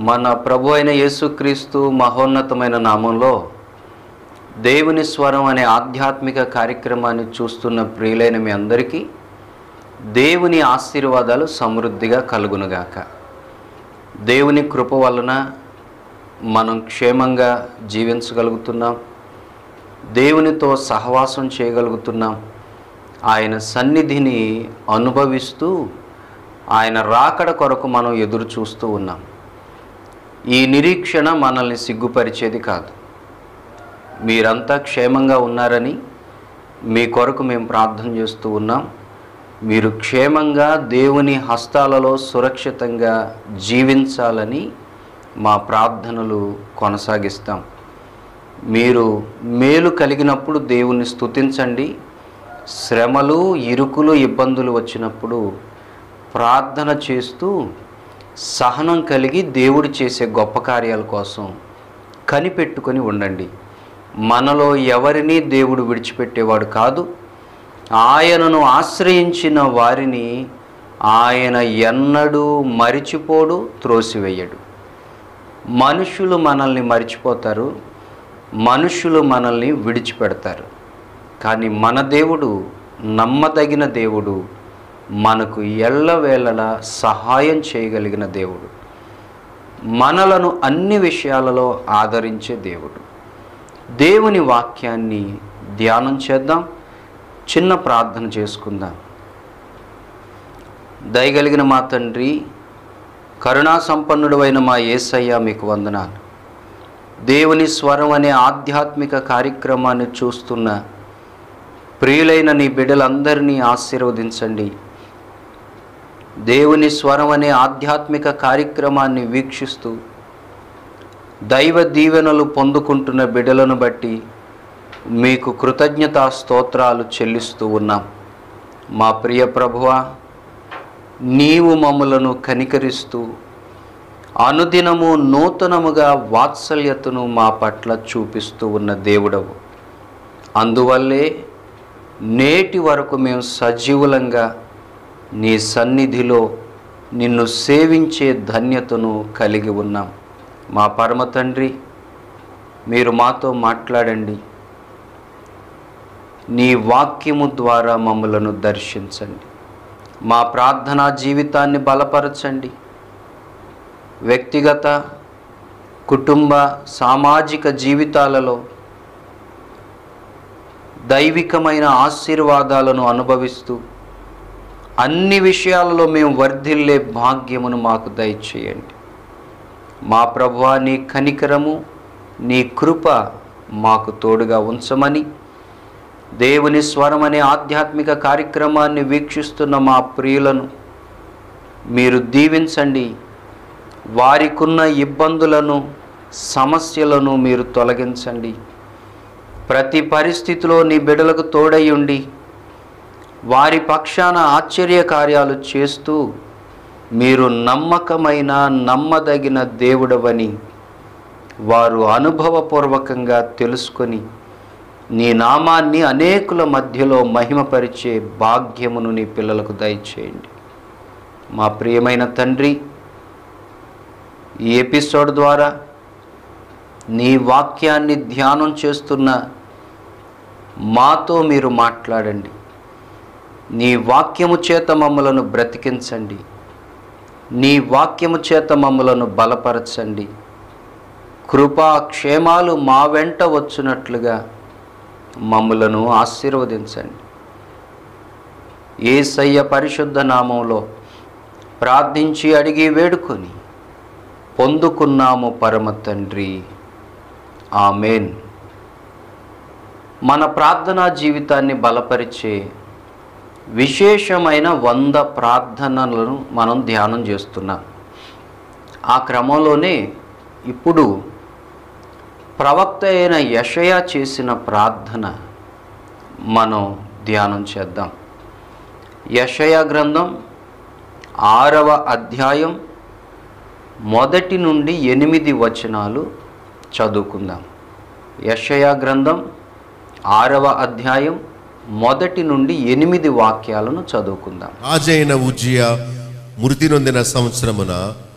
మన ప్రభు అయిన యేసుక్రీస్తు మహోన్నతమైన నామంలో దేవుని స్వరం అనే ఆధ్యాత్మిక కార్యక్రమాన్ని చూస్తున్న ప్రియులైన మీ అందరికీ దేవుని ఆశీర్వాదాలు సమృద్ధిగా కలుగునుగాక దేవుని కృప వలన మనం క్షేమంగా జీవించగలుగుతున్నాం దేవునితో సహవాసం చేయగలుగుతున్నాం ఆయన సన్నిధిని అనుభవిస్తూ ఆయన రాకడ కొరకు మనం ఎదురు చూస్తూ ఉన్నాం ఈ నిరీక్షణ మనల్ని సిగ్గుపరిచేది కాదు మీరంతా క్షేమంగా ఉన్నారని మీ కొరకు మేము ప్రార్థన చేస్తూ ఉన్నాం మీరు క్షేమంగా దేవుని హస్తాలలో సురక్షితంగా జీవించాలని మా ప్రార్థనలు కొనసాగిస్తాం మీరు మేలు కలిగినప్పుడు దేవుని స్తుతించండి శ్రమలు ఇరుకులు ఇబ్బందులు వచ్చినప్పుడు ప్రార్థన చేస్తూ సహనం కలిగి దేవుడు చేసే గొప్ప కార్యాల కోసం కనిపెట్టుకొని ఉండండి మనలో ఎవరిని దేవుడు విడిచిపెట్టేవాడు కాదు ఆయనను ఆశ్రయించిన వారిని ఆయన ఎన్నడూ మరిచిపోడు త్రోసివేయడు మనుషులు మనల్ని మరిచిపోతారు మనుషులు మనల్ని విడిచిపెడతారు కానీ మన దేవుడు నమ్మదగిన దేవుడు మనకు ఎల్లవేళలా సహాయం చేయగలిగిన దేవుడు మనలను అన్ని విషయాలలో ఆదరించే దేవుడు దేవుని వాక్యాన్ని ధ్యానం చేద్దాం చిన్న ప్రార్థన చేసుకుందాం దయగలిగిన మా తండ్రి కరుణా సంపన్నుడు అయిన మా యేసయ్య మీకు వందనాలు దేవుని స్వరం అనే ఆధ్యాత్మిక కార్యక్రమాన్ని చూస్తున్న ప్రియులైన నీ బిడ్డలందరినీ ఆశీర్వదించండి దేవుని స్వరం అనే ఆధ్యాత్మిక కార్యక్రమాన్ని వీక్షిస్తూ దైవ దీవెనలు పొందుకుంటున్న బిడ్డలను బట్టి మీకు కృతజ్ఞతా స్తోత్రాలు చెల్లిస్తూ ఉన్నాం మా ప్రియ ప్రభువా నీవు మమ్ములను కనికరిస్తూ అనుదినము నూతనముగా వాత్సల్యతను మా పట్ల చూపిస్తూ ఉన్న దేవుడవు అందువల్లే నేటి వరకు మేము సజీవులంగా నీ సన్నిధిలో నిన్ను సేవించే ధన్యతను కలిగి ఉన్నాం మా పరమ తండ్రి మీరు మాతో మాట్లాడండి నీ వాక్యము ద్వారా మమ్మలను దర్శించండి మా ప్రార్థనా జీవితాన్ని బలపరచండి వ్యక్తిగత కుటుంబ సామాజిక జీవితాలలో దైవికమైన ఆశీర్వాదాలను అనుభవిస్తూ అన్ని విషయాలలో మేము వర్ధిల్లే భాగ్యమును మాకు దయచేయండి మా ప్రభువా నీ కనికరము నీ కృప మాకు తోడుగా ఉంచమని దేవుని స్వరం అనే ఆధ్యాత్మిక కార్యక్రమాన్ని వీక్షిస్తున్న మా ప్రియులను మీరు దీవించండి వారికున్న ఇబ్బందులను సమస్యలను మీరు తొలగించండి ప్రతి పరిస్థితిలో నీ బిడలకు తోడై ఉండి వారి పక్షాన ఆశ్చర్య కార్యాలు చేస్తూ మీరు నమ్మకమైన నమ్మదగిన దేవుడవని వారు అనుభవపూర్వకంగా తెలుసుకొని నీ నామాన్ని అనేకుల మధ్యలో మహిమపరిచే భాగ్యమును నీ పిల్లలకు దయచేయండి మా ప్రియమైన తండ్రి ఈ ఎపిసోడ్ ద్వారా నీ వాక్యాన్ని ధ్యానం చేస్తున్న మాతో మీరు మాట్లాడండి నీ వాక్యము చేత మమ్మలను బ్రతికించండి నీ వాక్యము చేత మమ్మలను బలపరచండి కృపా క్షేమాలు మా వెంట వచ్చినట్లుగా మమ్మలను ఆశీర్వదించండి ఏసయ్య పరిశుద్ధ నామంలో ప్రార్థించి అడిగి వేడుకొని పొందుకున్నాము పరమ తండ్రి ఆమెన్ మన ప్రార్థనా జీవితాన్ని బలపరిచే విశేషమైన వంద ప్రార్థనలను మనం ధ్యానం చేస్తున్నాం ఆ క్రమంలోనే ఇప్పుడు ప్రవక్త అయిన యషయా చేసిన ప్రార్థన మనం ధ్యానం చేద్దాం యషయా గ్రంథం ఆరవ అధ్యాయం మొదటి నుండి ఎనిమిది వచనాలు చదువుకుందాం యషయా గ్రంథం ఆరవ అధ్యాయం మొదటి నుండి ఎనిమిది వాక్యాలను చదువుకుందాం రాజైన ఉజ్జియా మృతి నొందిన సంవత్సరమున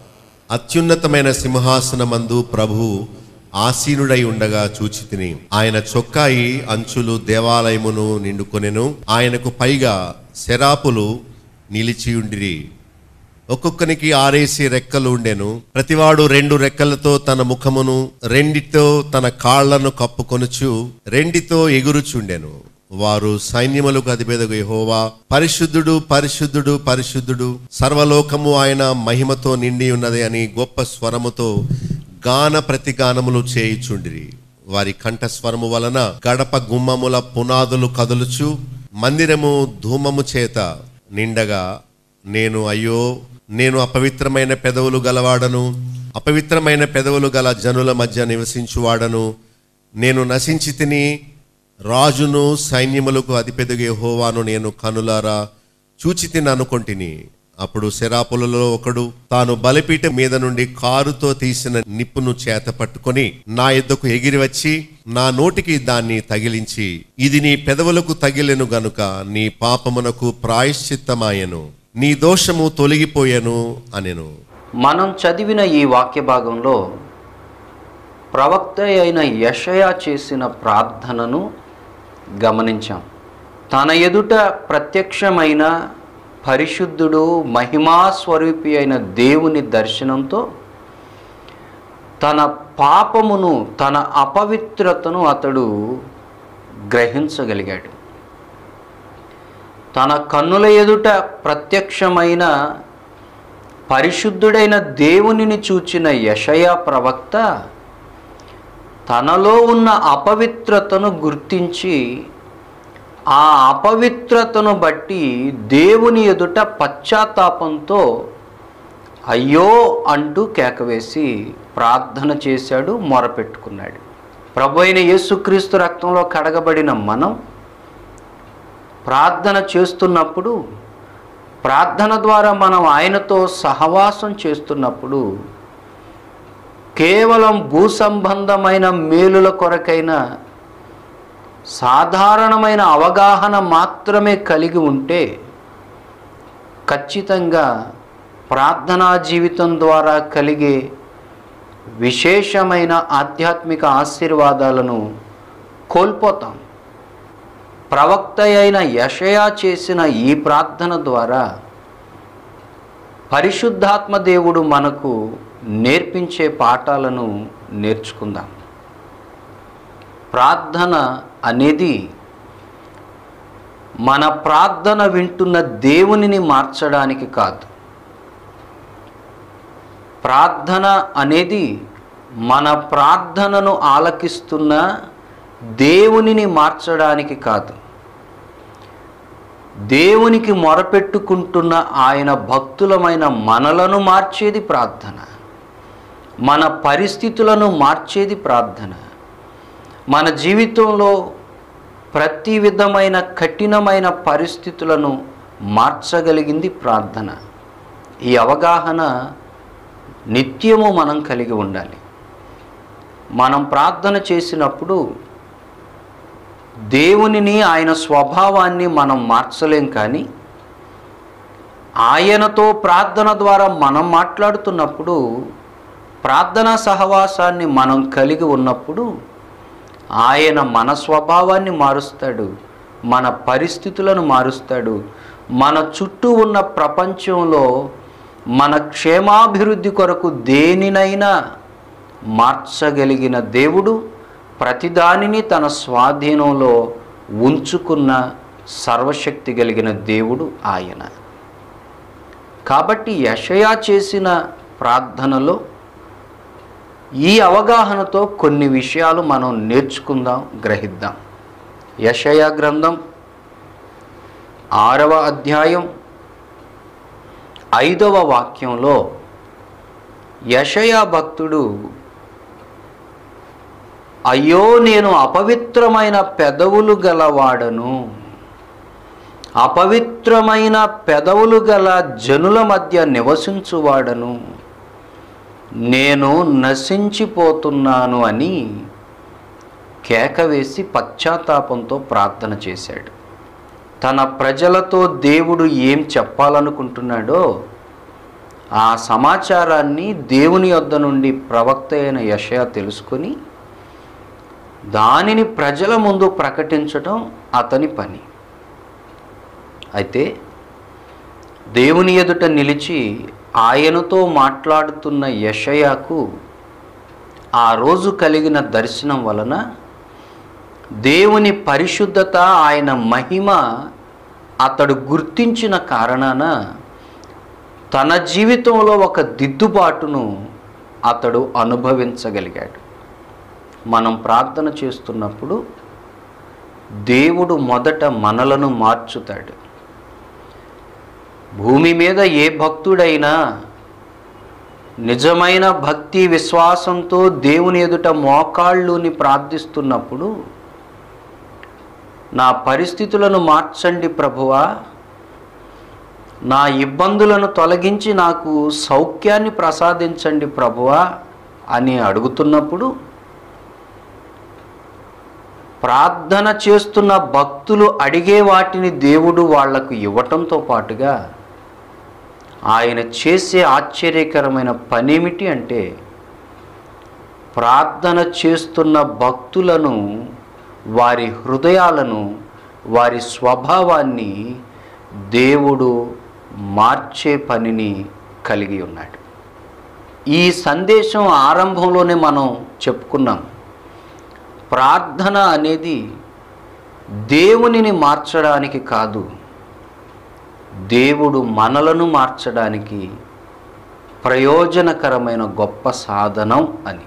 అత్యున్నతమైన సింహాసనమందు ప్రభు ఆసీనుడై ఉండగా చూచితిని ఆయన చొక్కాయి అంచులు దేవాలయమును నిండుకొనెను ఆయనకు పైగా శరాపులు నిలిచియుండిరి ఒక్కొక్కనికి ఆరేసి రెక్కలు ఉండెను ప్రతివాడు రెండు రెక్కలతో తన ముఖమును రెండితో తన కాళ్లను కప్పుకొనుచు రెండితో ఎగురుచుండెను వారు సైన్యములకు అధిపేదగు యెహోవా పరిశుద్ధుడు పరిశుద్ధుడు పరిశుద్ధుడు సర్వలోకము ఆయన మహిమతో నిండి ఉన్నది అని గొప్ప స్వరముతో గాన ప్రతిగానములు చేయుచుండిరి వారి కంఠ స్వరము వలన గడప గుమ్మముల పునాదులు కదులుచు మందిరము ధూమము చేత నిండగా నేను అయ్యో నేను అపవిత్రమైన పెదవులు గలవాడను అపవిత్రమైన పెదవులు గల జనుల మధ్య నివసించువాడను నేను నశించి తిని రాజును సైన్యములకు అధిపెదగే హోవాను నేను కనులారా చూచి తిని అనుకొంటిని అప్పుడు శరాపులలో ఒకడు తాను బలిపీఠం మీద నుండి కారుతో తీసిన నిప్పును చేత పట్టుకొని నా ఎద్దకు ఎగిరి వచ్చి నా నోటికి దాన్ని తగిలించి ఇది నీ పెదవులకు తగిలెను గనుక నీ పాపమునకు ప్రాయశ్చిత్తమాయెను నీ దోషము తొలగిపోయెను అనెను మనం చదివిన ఈ వాక్య భాగంలో ప్రవక్త అయిన యషయా చేసిన ప్రార్థనను గమనించాం తన ఎదుట ప్రత్యక్షమైన పరిశుద్ధుడు మహిమా స్వరూపి అయిన దేవుని దర్శనంతో తన పాపమును తన అపవిత్రతను అతడు గ్రహించగలిగాడు తన కన్నుల ఎదుట ప్రత్యక్షమైన పరిశుద్ధుడైన దేవునిని చూచిన యషయా ప్రవక్త తనలో ఉన్న అపవిత్రతను గుర్తించి ఆ అపవిత్రతను బట్టి దేవుని ఎదుట పశ్చాత్తాపంతో అయ్యో అంటూ కేకవేసి ప్రార్థన చేశాడు మొరపెట్టుకున్నాడు ప్రభు అయిన యేసుక్రీస్తు రక్తంలో కడగబడిన మనం ప్రార్థన చేస్తున్నప్పుడు ప్రార్థన ద్వారా మనం ఆయనతో సహవాసం చేస్తున్నప్పుడు కేవలం భూ సంబంధమైన మేలుల కొరకైన సాధారణమైన అవగాహన మాత్రమే కలిగి ఉంటే ఖచ్చితంగా ప్రార్థనా జీవితం ద్వారా కలిగే విశేషమైన ఆధ్యాత్మిక ఆశీర్వాదాలను కోల్పోతాం ప్రవక్త అయిన యషయా చేసిన ఈ ప్రార్థన ద్వారా పరిశుద్ధాత్మ దేవుడు మనకు నేర్పించే పాఠాలను నేర్చుకుందాం ప్రార్థన అనేది మన ప్రార్థన వింటున్న దేవునిని మార్చడానికి కాదు ప్రార్థన అనేది మన ప్రార్థనను ఆలకిస్తున్న దేవునిని మార్చడానికి కాదు దేవునికి మొరపెట్టుకుంటున్న ఆయన భక్తులమైన మనలను మార్చేది ప్రార్థన మన పరిస్థితులను మార్చేది ప్రార్థన మన జీవితంలో ప్రతి విధమైన కఠినమైన పరిస్థితులను మార్చగలిగింది ప్రార్థన ఈ అవగాహన నిత్యము మనం కలిగి ఉండాలి మనం ప్రార్థన చేసినప్పుడు దేవునిని ఆయన స్వభావాన్ని మనం మార్చలేం కానీ ఆయనతో ప్రార్థన ద్వారా మనం మాట్లాడుతున్నప్పుడు ప్రార్థనా సహవాసాన్ని మనం కలిగి ఉన్నప్పుడు ఆయన మన స్వభావాన్ని మారుస్తాడు మన పరిస్థితులను మారుస్తాడు మన చుట్టూ ఉన్న ప్రపంచంలో మన క్షేమాభివృద్ధి కొరకు దేనినైనా మార్చగలిగిన దేవుడు ప్రతిదానిని తన స్వాధీనంలో ఉంచుకున్న సర్వశక్తి కలిగిన దేవుడు ఆయన కాబట్టి యషయా చేసిన ప్రార్థనలో ఈ అవగాహనతో కొన్ని విషయాలు మనం నేర్చుకుందాం గ్రహిద్దాం యషయా గ్రంథం ఆరవ అధ్యాయం ఐదవ వాక్యంలో యషయా భక్తుడు అయ్యో నేను అపవిత్రమైన పెదవులు గలవాడను అపవిత్రమైన పెదవులు గల జనుల మధ్య నివసించువాడను నేను నశించిపోతున్నాను అని కేక వేసి పశ్చాత్తాపంతో ప్రార్థన చేశాడు తన ప్రజలతో దేవుడు ఏం చెప్పాలనుకుంటున్నాడో ఆ సమాచారాన్ని దేవుని యొద్ద నుండి ప్రవక్త అయిన యషయా తెలుసుకొని దానిని ప్రజల ముందు ప్రకటించడం అతని పని అయితే దేవుని ఎదుట నిలిచి ఆయనతో మాట్లాడుతున్న యషయాకు ఆ రోజు కలిగిన దర్శనం వలన దేవుని పరిశుద్ధత ఆయన మహిమ అతడు గుర్తించిన కారణాన తన జీవితంలో ఒక దిద్దుబాటును అతడు అనుభవించగలిగాడు మనం ప్రార్థన చేస్తున్నప్పుడు దేవుడు మొదట మనలను మార్చుతాడు భూమి మీద ఏ భక్తుడైనా నిజమైన భక్తి విశ్వాసంతో దేవుని ఎదుట మోకాళ్ళుని ప్రార్థిస్తున్నప్పుడు నా పరిస్థితులను మార్చండి ప్రభువా నా ఇబ్బందులను తొలగించి నాకు సౌఖ్యాన్ని ప్రసాదించండి ప్రభువా అని అడుగుతున్నప్పుడు ప్రార్థన చేస్తున్న భక్తులు అడిగే వాటిని దేవుడు వాళ్లకు ఇవ్వటంతో పాటుగా ఆయన చేసే ఆశ్చర్యకరమైన పనేమిటి అంటే ప్రార్థన చేస్తున్న భక్తులను వారి హృదయాలను వారి స్వభావాన్ని దేవుడు మార్చే పనిని కలిగి ఉన్నాడు ఈ సందేశం ఆరంభంలోనే మనం చెప్పుకున్నాం ప్రార్థన అనేది దేవునిని మార్చడానికి కాదు దేవుడు మనలను మార్చడానికి ప్రయోజనకరమైన గొప్ప సాధనం అని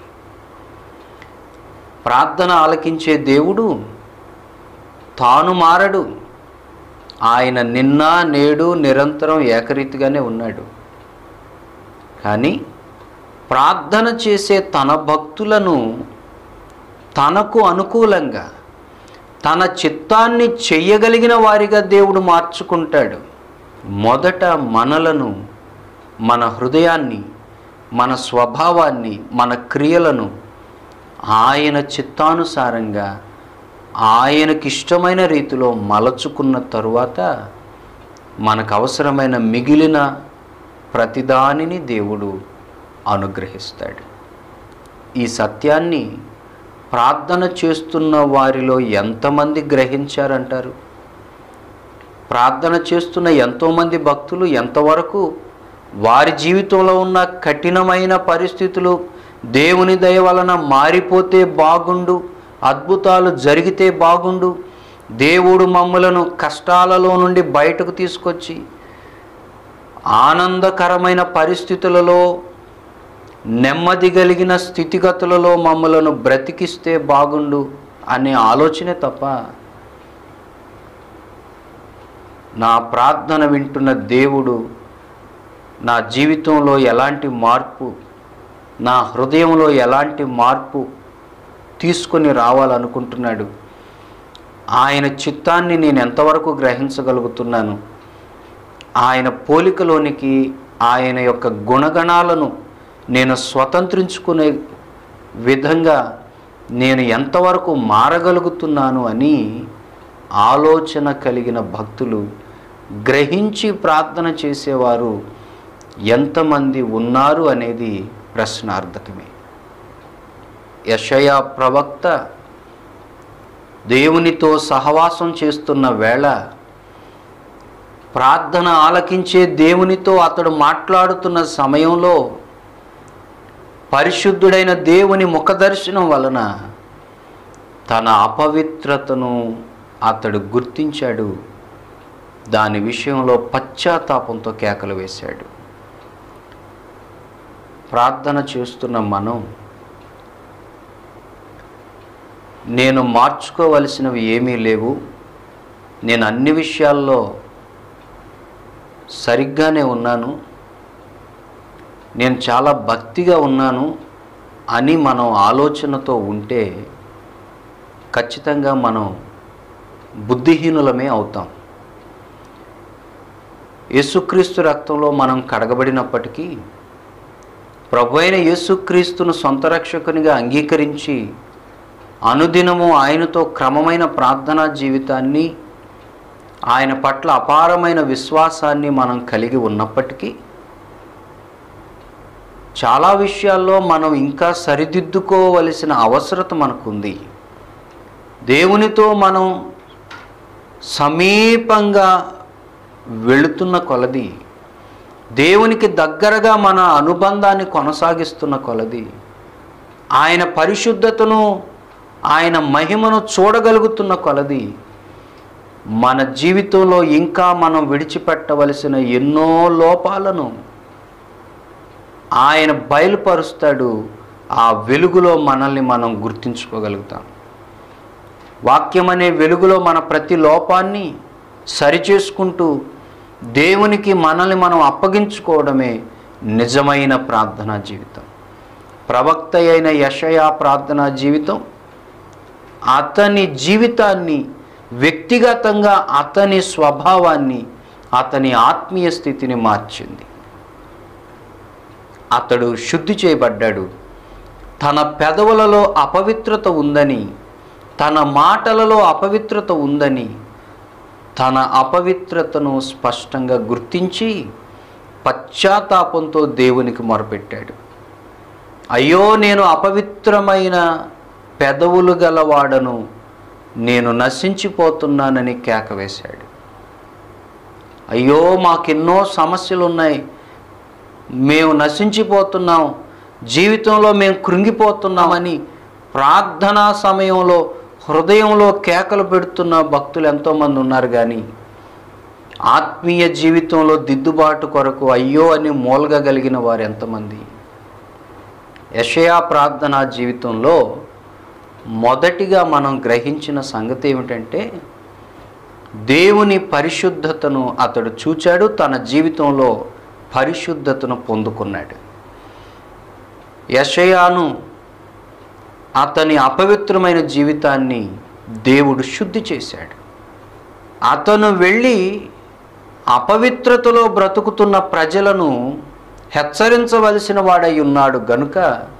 ప్రార్థన ఆలకించే దేవుడు తాను మారడు ఆయన నిన్న నేడు నిరంతరం ఏకరీతిగానే ఉన్నాడు కానీ ప్రార్థన చేసే తన భక్తులను తనకు అనుకూలంగా తన చిత్తాన్ని చెయ్యగలిగిన వారిగా దేవుడు మార్చుకుంటాడు మొదట మనలను మన హృదయాన్ని మన స్వభావాన్ని మన క్రియలను ఆయన చిత్తానుసారంగా ఆయనకి ఇష్టమైన రీతిలో మలచుకున్న తరువాత మనకు అవసరమైన మిగిలిన ప్రతిదానిని దేవుడు అనుగ్రహిస్తాడు ఈ సత్యాన్ని ప్రార్థన చేస్తున్న వారిలో ఎంతమంది గ్రహించారంటారు ప్రార్థన చేస్తున్న ఎంతోమంది భక్తులు ఎంతవరకు వారి జీవితంలో ఉన్న కఠినమైన పరిస్థితులు దేవుని దయ వలన మారిపోతే బాగుండు అద్భుతాలు జరిగితే బాగుండు దేవుడు మమ్మలను కష్టాలలో నుండి బయటకు తీసుకొచ్చి ఆనందకరమైన పరిస్థితులలో నెమ్మది కలిగిన స్థితిగతులలో మమ్మలను బ్రతికిస్తే బాగుండు అనే ఆలోచనే తప్ప నా ప్రార్థన వింటున్న దేవుడు నా జీవితంలో ఎలాంటి మార్పు నా హృదయంలో ఎలాంటి మార్పు తీసుకొని రావాలనుకుంటున్నాడు ఆయన చిత్తాన్ని నేను ఎంతవరకు గ్రహించగలుగుతున్నాను ఆయన పోలికలోనికి ఆయన యొక్క గుణగణాలను నేను స్వతంత్రించుకునే విధంగా నేను ఎంతవరకు మారగలుగుతున్నాను అని ఆలోచన కలిగిన భక్తులు గ్రహించి ప్రార్థన చేసేవారు ఎంతమంది ఉన్నారు అనేది ప్రశ్నార్థకమే యషయా ప్రవక్త దేవునితో సహవాసం చేస్తున్న వేళ ప్రార్థన ఆలకించే దేవునితో అతడు మాట్లాడుతున్న సమయంలో పరిశుద్ధుడైన దేవుని ముఖదర్శనం వలన తన అపవిత్రతను అతడు గుర్తించాడు దాని విషయంలో పశ్చాత్తాపంతో కేకలు వేశాడు ప్రార్థన చేస్తున్న మనం నేను మార్చుకోవలసినవి ఏమీ లేవు నేను అన్ని విషయాల్లో సరిగ్గానే ఉన్నాను నేను చాలా భక్తిగా ఉన్నాను అని మనం ఆలోచనతో ఉంటే ఖచ్చితంగా మనం బుద్ధిహీనులమే అవుతాం యేసుక్రీస్తు రక్తంలో మనం కడగబడినప్పటికీ ప్రభు అయిన యేసుక్రీస్తును సొంత రక్షకునిగా అంగీకరించి అనుదినము ఆయనతో క్రమమైన ప్రార్థనా జీవితాన్ని ఆయన పట్ల అపారమైన విశ్వాసాన్ని మనం కలిగి ఉన్నప్పటికీ చాలా విషయాల్లో మనం ఇంకా సరిదిద్దుకోవలసిన అవసరత మనకుంది దేవునితో మనం సమీపంగా వెళుతున్న కొలది దేవునికి దగ్గరగా మన అనుబంధాన్ని కొనసాగిస్తున్న కొలది ఆయన పరిశుద్ధతను ఆయన మహిమను చూడగలుగుతున్న కొలది మన జీవితంలో ఇంకా మనం విడిచిపెట్టవలసిన ఎన్నో లోపాలను ఆయన బయలుపరుస్తాడు ఆ వెలుగులో మనల్ని మనం గుర్తించుకోగలుగుతాం వాక్యం అనే వెలుగులో మన ప్రతి లోపాన్ని సరిచేసుకుంటూ దేవునికి మనల్ని మనం అప్పగించుకోవడమే నిజమైన ప్రార్థనా జీవితం ప్రవక్త అయిన యషయా ప్రార్థనా జీవితం అతని జీవితాన్ని వ్యక్తిగతంగా అతని స్వభావాన్ని అతని ఆత్మీయ స్థితిని మార్చింది అతడు శుద్ధి చేయబడ్డాడు తన పెదవులలో అపవిత్రత ఉందని తన మాటలలో అపవిత్రత ఉందని తన అపవిత్రతను స్పష్టంగా గుర్తించి పశ్చాత్తాపంతో దేవునికి మొరపెట్టాడు అయ్యో నేను అపవిత్రమైన పెదవులు గలవాడను నేను నశించిపోతున్నానని కేకవేశాడు అయ్యో మాకెన్నో సమస్యలు ఉన్నాయి మేము నశించిపోతున్నాం జీవితంలో మేము కృంగిపోతున్నామని ప్రార్థనా సమయంలో హృదయంలో కేకలు పెడుతున్న భక్తులు ఎంతోమంది ఉన్నారు కానీ ఆత్మీయ జీవితంలో దిద్దుబాటు కొరకు అయ్యో అని మూలగగలిగిన వారు ఎంతమంది యషయా ప్రార్థనా జీవితంలో మొదటిగా మనం గ్రహించిన సంగతి ఏమిటంటే దేవుని పరిశుద్ధతను అతడు చూచాడు తన జీవితంలో పరిశుద్ధతను పొందుకున్నాడు యషయాను అతని అపవిత్రమైన జీవితాన్ని దేవుడు శుద్ధి చేశాడు అతను వెళ్ళి అపవిత్రతలో బ్రతుకుతున్న ప్రజలను హెచ్చరించవలసిన వాడై ఉన్నాడు గనుక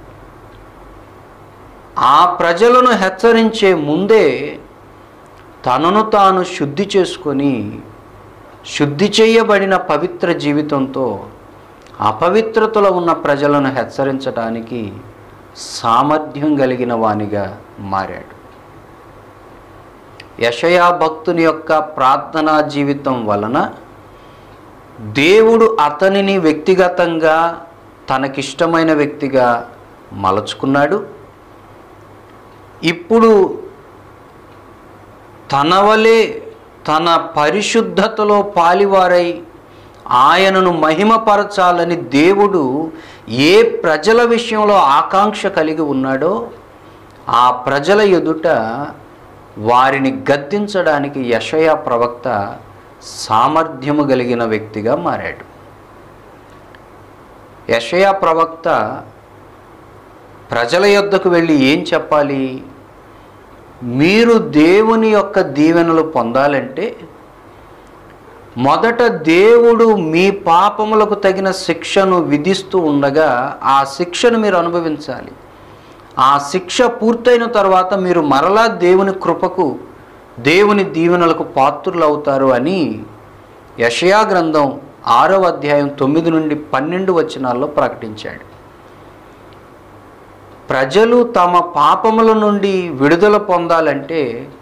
ఆ ప్రజలను హెచ్చరించే ముందే తనను తాను శుద్ధి చేసుకొని శుద్ధి చేయబడిన పవిత్ర జీవితంతో అపవిత్రతలో ఉన్న ప్రజలను హెచ్చరించడానికి సామర్థ్యం కలిగిన వానిగా మారాడు యషయా భక్తుని యొక్క ప్రార్థనా జీవితం వలన దేవుడు అతనిని వ్యక్తిగతంగా తనకిష్టమైన వ్యక్తిగా మలచుకున్నాడు ఇప్పుడు తన వలె తన పరిశుద్ధతలో పాలివారై ఆయనను మహిమపరచాలని దేవుడు ఏ ప్రజల విషయంలో ఆకాంక్ష కలిగి ఉన్నాడో ఆ ప్రజల ఎదుట వారిని గద్దించడానికి యషయ ప్రవక్త సామర్థ్యము కలిగిన వ్యక్తిగా మారాడు యషయ ప్రవక్త ప్రజల యొద్దకు వెళ్ళి ఏం చెప్పాలి మీరు దేవుని యొక్క దీవెనలు పొందాలంటే మొదట దేవుడు మీ పాపములకు తగిన శిక్షను విధిస్తూ ఉండగా ఆ శిక్షను మీరు అనుభవించాలి ఆ శిక్ష పూర్తయిన తర్వాత మీరు మరలా దేవుని కృపకు దేవుని దీవెనలకు పాత్రులు అవుతారు అని యషయా గ్రంథం ఆరవ అధ్యాయం తొమ్మిది నుండి పన్నెండు వచనాల్లో ప్రకటించాడు ప్రజలు తమ పాపముల నుండి విడుదల పొందాలంటే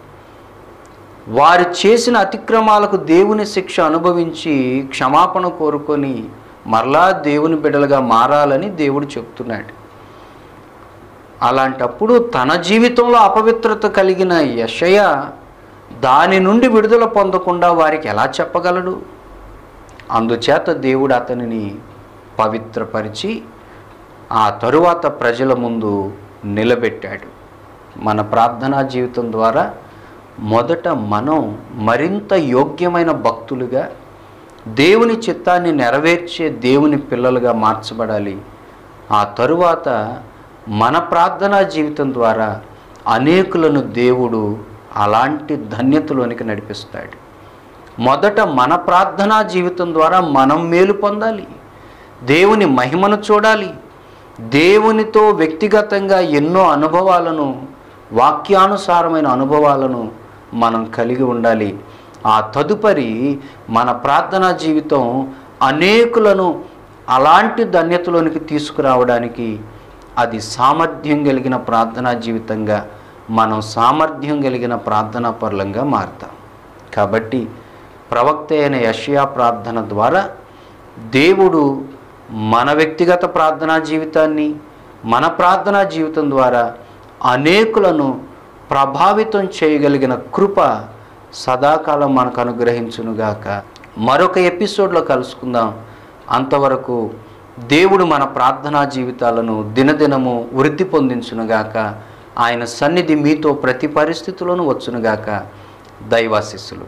వారు చేసిన అతిక్రమాలకు దేవుని శిక్ష అనుభవించి క్షమాపణ కోరుకొని మరలా దేవుని బిడ్డలుగా మారాలని దేవుడు చెప్తున్నాడు అలాంటప్పుడు తన జీవితంలో అపవిత్రత కలిగిన యషయ దాని నుండి విడుదల పొందకుండా వారికి ఎలా చెప్పగలడు అందుచేత దేవుడు అతనిని పవిత్రపరిచి ఆ తరువాత ప్రజల ముందు నిలబెట్టాడు మన ప్రార్థనా జీవితం ద్వారా మొదట మనం మరింత యోగ్యమైన భక్తులుగా దేవుని చిత్తాన్ని నెరవేర్చే దేవుని పిల్లలుగా మార్చబడాలి ఆ తరువాత మన ప్రార్థనా జీవితం ద్వారా అనేకులను దేవుడు అలాంటి ధన్యతలోనికి నడిపిస్తాడు మొదట మన ప్రార్థనా జీవితం ద్వారా మనం మేలు పొందాలి దేవుని మహిమను చూడాలి దేవునితో వ్యక్తిగతంగా ఎన్నో అనుభవాలను వాక్యానుసారమైన అనుభవాలను మనం కలిగి ఉండాలి ఆ తదుపరి మన ప్రార్థనా జీవితం అనేకులను అలాంటి ధన్యతలోనికి తీసుకురావడానికి అది సామర్థ్యం కలిగిన ప్రార్థనా జీవితంగా మనం సామర్థ్యం కలిగిన ప్రార్థనా పరులంగా మారుతాం కాబట్టి ప్రవక్త అయిన యషయా ప్రార్థన ద్వారా దేవుడు మన వ్యక్తిగత ప్రార్థనా జీవితాన్ని మన ప్రార్థనా జీవితం ద్వారా అనేకులను ప్రభావితం చేయగలిగిన కృప సదాకాలం మనకు అనుగ్రహించునుగాక మరొక ఎపిసోడ్లో కలుసుకుందాం అంతవరకు దేవుడు మన ప్రార్థనా జీవితాలను దినదినము వృద్ధి పొందించునుగాక ఆయన సన్నిధి మీతో ప్రతి పరిస్థితిలోనూ వచ్చునుగాక దైవాశిస్సులు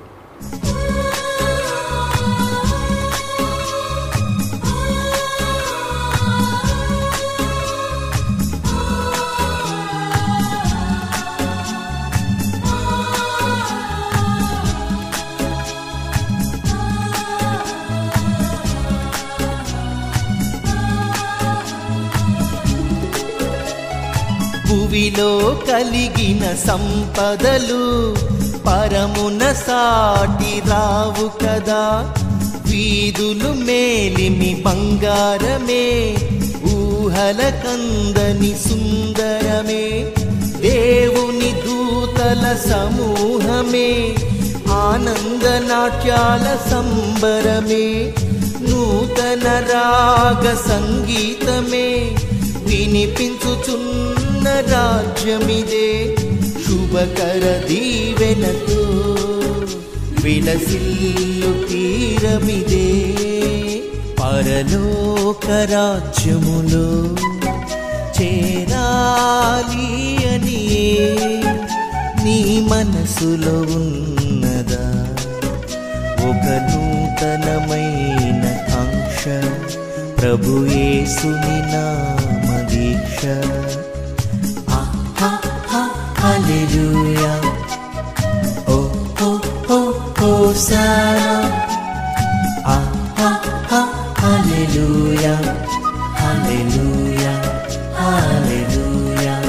భువిలో కలిగిన సంపదలు పరమున సాటి రావు కదా వీధులు మేలిమి బంగారమే ఊహల కందని సుందరమే దేవుని దూతల సమూహమే ఆనంద నాట్యాల సంబరమే నూతన రాగ సంగీతమే వినిపించుచున్న రాజ్యమిదే శుభకర దీవెనతో విలసిల్లు తీరమిదే పరలోక రాజ్యములో చేరాలి అని నీ మనసులో ఉన్నదా ఒక నూతనమైన కాంక్ష ప్రభు యేసుని నామ దీక్ష ఆహా, హా, హల్లెలూయా ఓ ఓ ఓ హోసానా ఆహా, హా, హల్లెలూయా హల్లెలూయా హల్లెలూయా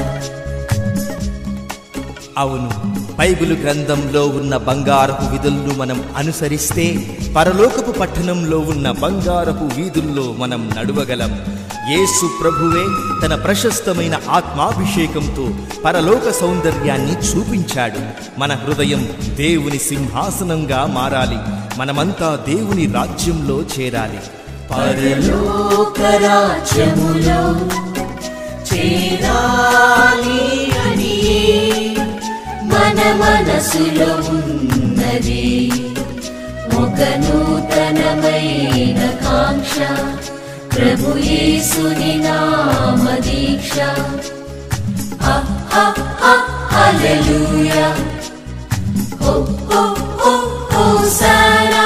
అవును బైబిలు గ్రంథంలో ఉన్న బంగారపు విధులను మనం అనుసరిస్తే పరలోకపు పట్టణంలో ఉన్న బంగారపు వీధుల్లో మనం నడవగలం యేసు ప్రభువే తన ప్రశస్తమైన ఆత్మాభిషేకంతో పరలోక సౌందర్యాన్ని చూపించాడు మన హృదయం దేవుని సింహాసనంగా మారాలి మనమంతా దేవుని రాజ్యంలో చేరాలి పరలోక రాజ్యములో చేరాలి అని మన మనసులో ఉన్నది ఒక నూతనమైన కాంక్ష ప్రభు యేసుని నామ దీక్ష హల్లెలూయా ఓ ఓ ఓ హోసానా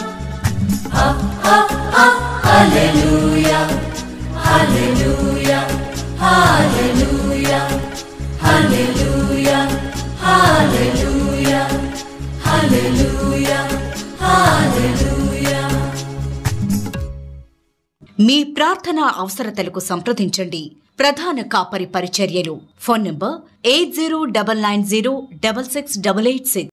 హల్లెలూయా హల్లెలూయా హల్లెలూయా హల్లెలూయా హల్లెలూయా హల్లెలూయా హల్లెలూయా మీ ప్రార్థనా అవసరతలకు సంప్రదించండి ప్రధాన కాపరి పరిచర్యలు phone number eight zero double nine zero double six double eight six